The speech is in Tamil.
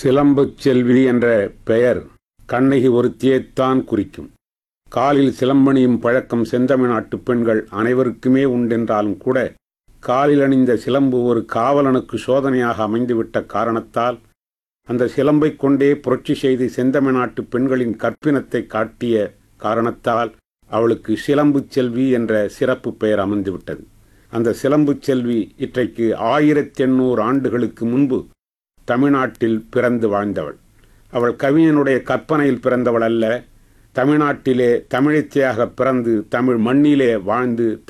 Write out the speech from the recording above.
சிலம்புச் செல்வி என்ற பெயர் கண்ணகி ஒருத்தியைத்தான் குறிக்கும் காலில் சிலம்பணியும் பழக்கம் செந்தமிழ்நாட்டு பெண்கள் அனைவருக்குமே உண்டென்றாலும் கூட காலில் அணிந்த சிலம்பு ஒரு காவலனுக்கு சோதனையாக அமைந்துவிட்ட காரணத்தால் அந்த சிலம்பைக் கொண்டே புரட்சி செய்து செந்தமிழ்நாட்டு பெண்களின் கற்பினத்தை காட்டிய காரணத்தால் அவளுக்கு சிலம்புச் செல்வி என்ற சிறப்பு பெயர் அமைந்துவிட்டது அந்த சிலம்புச் செல்வி இன்றைக்கு ஆயிரத்தி எண்ணூறு ஆண்டுகளுக்கு முன்பு தமிழ்நாட்டில் பிறந்து வாழ்ந்தவள் அவள் கவிஞனுடைய கற்பனையில் பிறந்தவள் அல்ல தமிழ்நாட்டிலே தமிழத்தியாக பிறந்து தமிழ் மண்ணிலே வாழ்ந்து